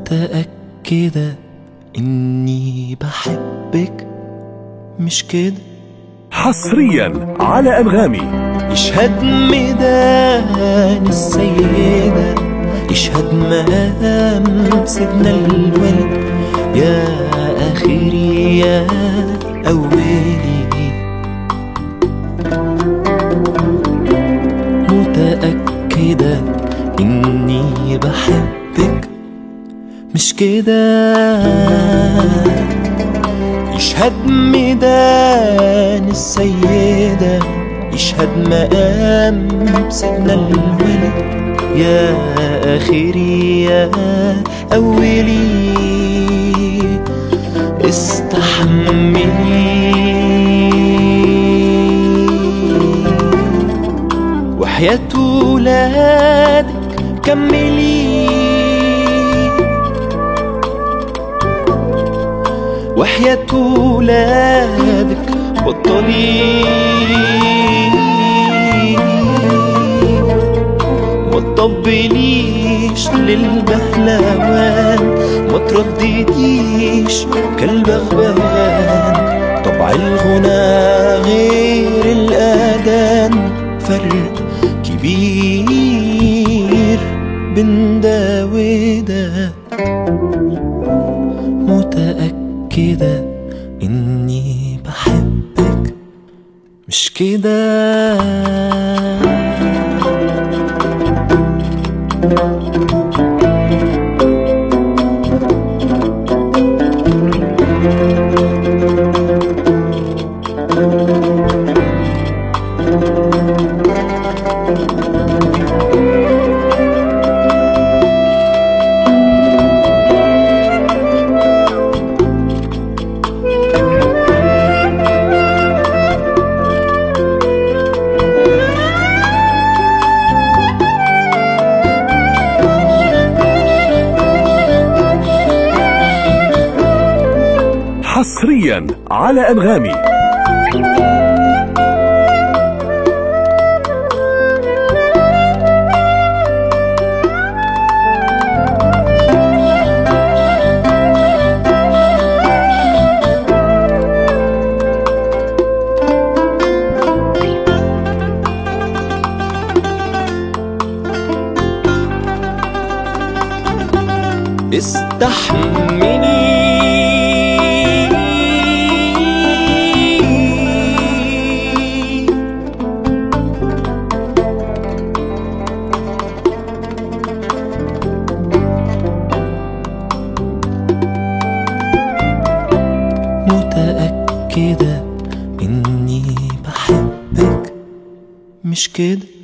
متأكدة إني بحبك مش كده حصريا على أنغامي يشهد ميدان السيدة يشهد مقام سيدنا الولي يا آخري يا أولي متأكدة إني بحبك مش كده يشهد ميدان السيدة يشهد مقام سيدنا الولي يا آخري يا أولي استحملي وحياة ولادك كملي وحياة ولادك بطلي ما تطبليش للبهلوان ما تردديش كالبغبغان طبع الغنى غير الآذان فرق كبير بين ده وده متأكدة إني بحبك مش كده حصريا على أنغامي استحملي متأكدة إني بحبك مش كده